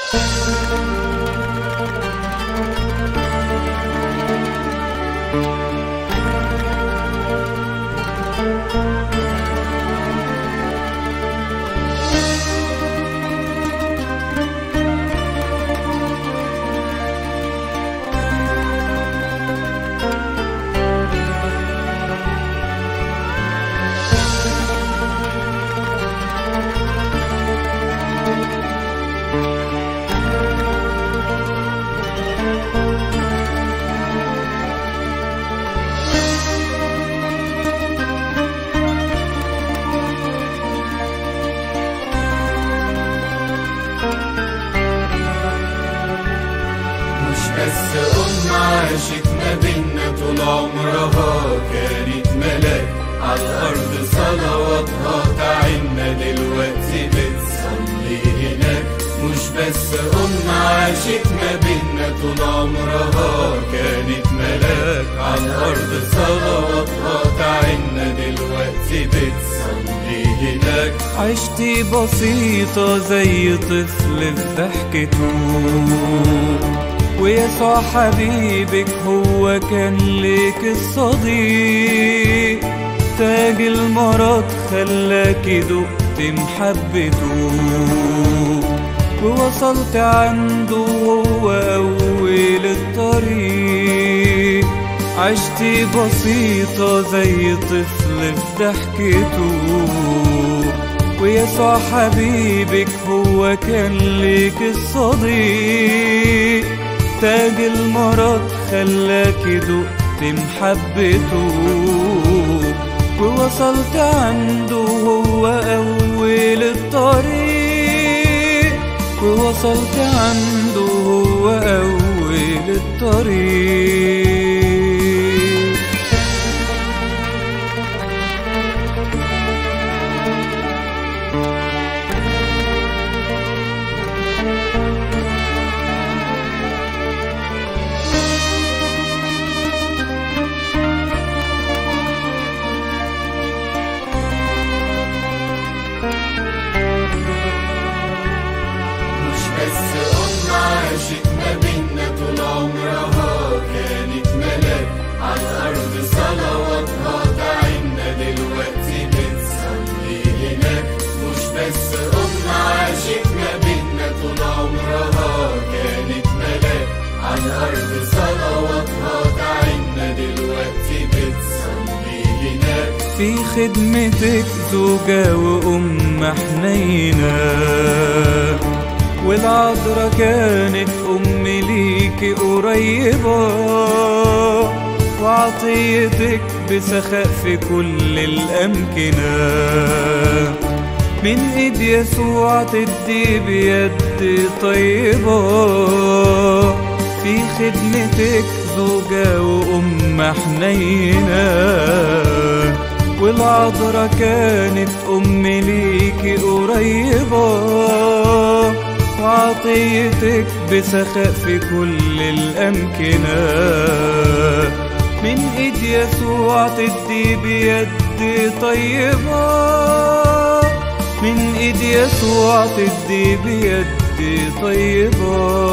مش بس أم عاشت ما بينا طول عمرها كانت ملاك على الأرض صلواتها تعنا دلوقتي بتصلي هناك مش بس أم عاشت ما بينا طول عمرها كانت ملاك على الأرض صلواتها تعنا دلوقتي بتصلي هناك عشتي بسيطة زي طفل في ضحكته ويسوع حبيبك هو كان ليك الصديق تاج المرض خلاكي دقت محبته ووصلت عنده وهو أول الطريق عشتي بسيطة زي طفل في ضحكته ويسوع حبيبك هو كان ليك الصديق تاج المرض خلاكي دقت محبته ووصلت عنده هو أول الطريق ووصلت عنده هو أول الطريق مش بس أم عاشت ما بينا طول عمرها كانت ملاك على الأرض صلواتها تعنا دلوقتي بتصلي هناك مش بس أم عاشت ما بينا طول عمرها كانت ملاك على الأرض صلواتها تعنا دلوقتي بتصلي هناك في خدمتك زوجة وأم حنينة والعذرة كانت أم ليكي قريبة وعطيتك بسخاء في كل الأمكنة من إيد يسوع تدي بيد طيبة في خدمتك زوجة وأم حنينة والعذرة كانت أم ليكي قريبة وعطيتك بسخاء في كل الأمكنة من إيد يسوع تدي بيد طيبة من إيد يسوع تدي بيد طيبة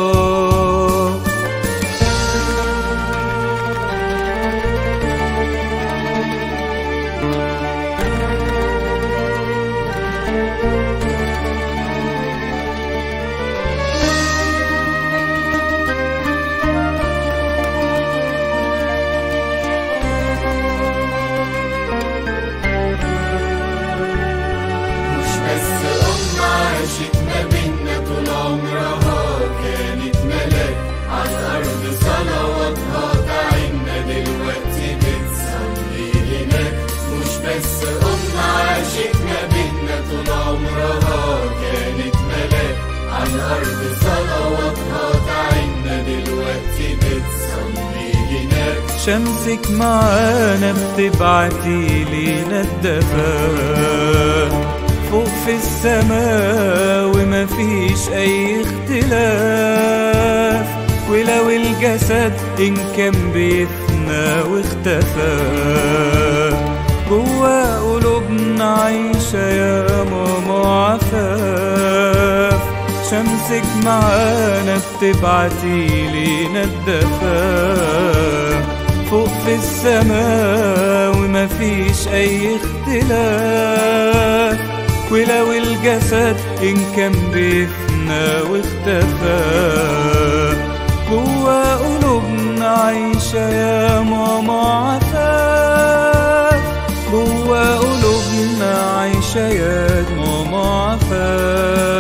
مش بس أم عاشت ما بينا طول عمرها كانت ملاك على الأرض صلواتها تعنا دلوقتي بتصلي هناك مش بس أم عاشت ما بينا طول عمرها كانت ملاك على الأرض صلواتها تعنا دلوقتي بتصلي هناك شمسك معانا بتبعتي لينا الدفا فوق في السماء وما فيش اي اختلاف ولو الجسد ان كان بيفنى واختفى جوا قلوبنا عايشة يا ماما عفاف شمسك معانا بتبعتي لينا الدفا فوق في السماء ومفيش أي اختلاف ولو الجسد إن كان بيفنى واختفى جوا قلوبنا عايشة يا ماما عفاف جوا قلوبنا عايشة يا ماما عفاف